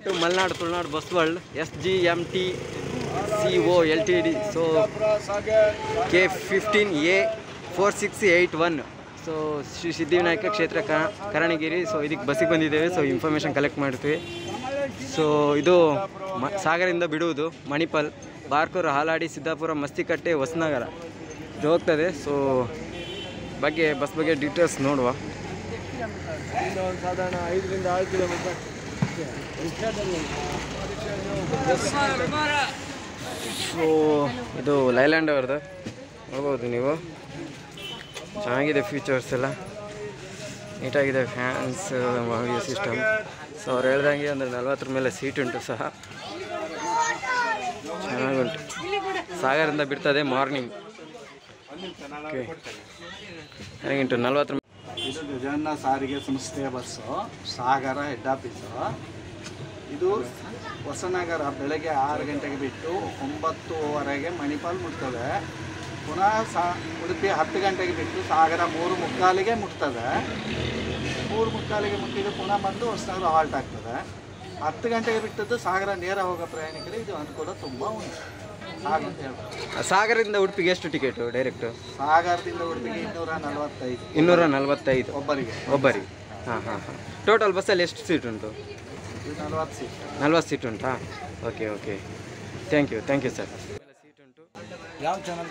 to Malenadu Tulunadu bus world S G M T C O L T D so K fifteen A four six eight one so Shri Siddhivinayaka ಕ್ಷೇತ್ರ ಕ Karanagiri so ಇದಕ್ಕೆ ಬಸ್ಸಿಗೆ ಬಂದಿದ್ದೇವೆ so information collect ಮಾಡ್ತೀವಿ so ಇದು ಮ ಸಾಗರದಿಂದ ಬಿಡುವುದು ಮಣಿಪಾಲ್ ಬಾರ್ಕೂರು ಹಾಲಾಡಿ ಸಿದ್ದಾಪುರ ಮಸ್ತಿಕಟ್ಟೆ ಹೊಸನಗರ ಇದು ಹೋಗ್ತದೆ ಸೊ ಬಗ್ಗೆ ಬಸ್ ಬಗ್ಗೆ ಡೀಟೇಲ್ಸ್ ನೋಡುವ ಸಾಧಾರಣ ಐದರಿಂದ ಆರು ಕಿಲೋಮೀಟರ್ ಸೊ ಇದು ಲೈಲ್ಯಾಂಡ್ ಅವ್ರದ್ದು ನೋಡ್ಬೋದು ನೀವು ಚೆನ್ನಾಗಿದೆ ಫೀಚರ್ಸ್ ಎಲ್ಲ ನೀಟಾಗಿದೆ ಫ್ಯಾನ್ಸ್ ಆಡಿಯೋ ಸಿಸ್ಟಮ್ ಸೊ ಅವ್ರು ಹೇಳ್ದಂಗೆ ಅಂದರೆ ನಲ್ವತ್ತರ ಮೇಲೆ ಸೀಟ್ ಉಂಟು ಸಹ ಚೆನ್ನಾಗುಂಟು ಸಾಗರದಿಂದ ಬಿಡ್ತದೆ ಮಾರ್ನಿಂಗ್ ಓಕೆ ಚೆನ್ನಾಗುಂಟು ನಲ್ವತ್ತರ ಇದು ಗಜಾನ ಸಾರಿಗೆ ಸಂಸ್ಥೆಯ ಬಸ್ಸು ಸಾಗರ ಹೆಡ್ ಆಫೀಸು ಇದು ಹೊಸನಗರ ಬೆಳಗ್ಗೆ ಆರು ಗಂಟೆಗೆ ಬಿಟ್ಟು ಒಂಬತ್ತುವರೆಗೆ ಮಣಿಪಾಲ್ ಮುಟ್ತದೆ ಪುನಃ ಸಾ ಉಡುಪಿ ಹತ್ತು ಗಂಟೆಗೆ ಬಿಟ್ಟು ಸಾಗರ ಮೂರು ಮುಕ್ಕಾಲಿಗೆ ಮುಟ್ತದೆ ಮೂರು ಮುಕ್ಕಾಲಿಗೆ ಮುಟ್ಟಿದ್ದು ಪುನಃ ಬಂದು ಹೊಸನಗರ ಹಾಲ್ಟ್ ಆಗ್ತದೆ ಹತ್ತು ಗಂಟೆಗೆ ಬಿಟ್ಟದ್ದು ಸಾಗರ ನೇರ ಹೋಗೋ ಪ್ರಯಾಣಿಕರಿಗೆ ಇದು ಅನುಕೂಲ ತುಂಬ ಉಂಟು ಸಾಕು ಅಂತ ಹೇಳ್ಬೋದು ಸಾಗರದಿಂದ ಉಡುಪಿಗೆ ಎಷ್ಟು ಟಿಕೆಟು ಡೈರೆಕ್ಟು ಸಾಗರದಿಂದ ಉಡುಪಿಗೆ ಇನ್ನೂರ ನಲವತ್ತೈದು ಇನ್ನೂರ ನಲ್ವತ್ತೈದು ಒಬ್ಬರಿಗೆ ಒಬ್ಬರಿಗೆ ಹಾಂ ಹಾಂ ಹಾಂ ಟೋಟಲ್ ಬಸ್ಸಲ್ಲಿ ಎಷ್ಟು ಸೀಟ್ ಉಂಟು ಇದು ನಲವತ್ತು ಸೀಟ್ ನಲ್ವತ್ತು ಸೀಟ್ ಉಂಟಾ okay okay thank you thank you sir seat ಉಂಟು ಯಾವ ಚಾನಲ್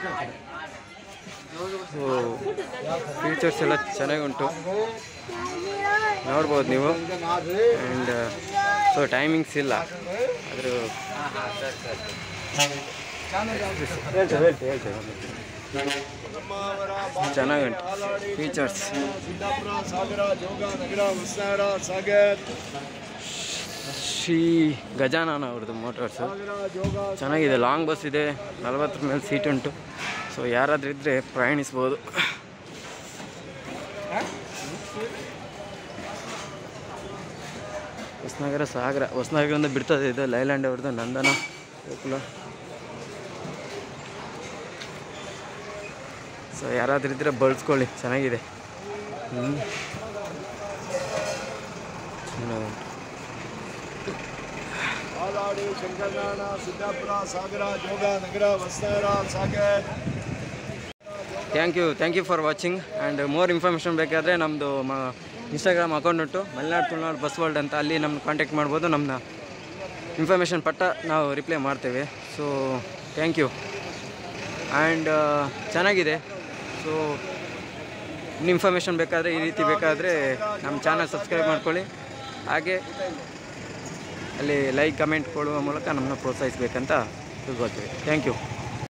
ಸೊ ಫೀಚರ್ಸ್ ಎಲ್ಲ ಚೆನ್ನಾಗಿ ಉಂಟು ನೋಡ್ಬೋದು ನೀವು ಆ್ಯಂಡ್ ಸೊ ಟೈಮಿಂಗ್ಸ್ ಇಲ್ಲ ಅದ್ರ ಹೇಳ್ತೇವೆ ಹೇಳ್ತೇವೆ ಹೇಳ್ತೇವೆ ಚೆನ್ನಾಗುಂಟು ಫೀಚರ್ಸ್ ಸಿದ್ದಾಪುರ ಸಾಗರ ಜೋಗ ನಗರ ಹೊಸನಗರ ಸಾಗರ್ ಶ್ರೀ ಗಜಾನನ ಅವ್ರದ್ದು ಮೋಟರ್ಸು ಸಾಗರ ಜೋಗ ಚೆನ್ನಾಗಿದೆ ಲಾಂಗ್ ಬಸ್ ಇದೆ ನಲವತ್ತರ ಮೇಲೆ ಸೀಟ್ ಉಂಟು ಸೊ ಯಾರಾದರೂ ಇದ್ದರೆ ಪ್ರಯಾಣಿಸ್ಬೋದು ಹೊಸನಗರ ಸಾಗರ ಹೊಸನಗರದಿಂದ ಬಿಡ್ತದೆ ಇದು ಲೈಲ್ಯಾಂಡ್ ಅವ್ರದ್ದು ನಂದನ ಗೋಕುಲ ಸೊ ಯಾರಾದರೂ ಇದ್ದರೆ ಬಳಸ್ಕೊಳ್ಳಿ ಚೆನ್ನಾಗಿದೆ ಹ್ಞೂ ಚೆನ್ನಾಗುಂಟು Haladi Shankaranarayana Siddapura Sagara Joga Nagara Hosanagara Sagar thank you thank you for watching and more information ಬೇಕಾದರೆ ನಮ್ಮದು ಮ ಇನ್ಸ್ಟಾಗ್ರಾಮ್ ಅಕೌಂಟ್ ಉಂಟು ಮಲೆನಾಡು ತುಳುನಾಡು ಬಸ್ ವರ್ಲ್ಡ್ ಅಂತ ಅಲ್ಲಿ ನಮ್ಮನ್ನು ಕಾಂಟ್ಯಾಕ್ಟ್ ಮಾಡ್ಬೋದು ನಮ್ಮನ್ನ ಇನ್ಫಾರ್ಮೇಷನ್ ಪಟ್ಟ ನಾವು ರಿಪ್ಲೈ ಮಾಡ್ತೇವೆ ಸೊ ಥ್ಯಾಂಕ್ ಯು ಆ್ಯಂಡ್ ಚೆನ್ನಾಗಿದೆ ಸೊ ಇನ್ನು ಇನ್ಫಾರ್ಮೇಷನ್ ಬೇಕಾದರೆ ಈ ರೀತಿ ಬೇಕಾದರೆ ನಮ್ಮ ಚಾನಲ್ ಸಬ್ಸ್ಕ್ರೈಬ್ ಮಾಡ್ಕೊಳ್ಳಿ ಹಾಗೆ ಅಲ್ಲಿ ಲೈಕ್ ಕಮೆಂಟ್ ಕೊಡುವ ಮೂಲಕ ನಮ್ಮನ್ನ ಪ್ರೋತ್ಸಾಹಿಸಬೇಕಂತ ತಿಳ್ಕೊಳ್ತೀವಿ ಥ್ಯಾಂಕ್ ಯು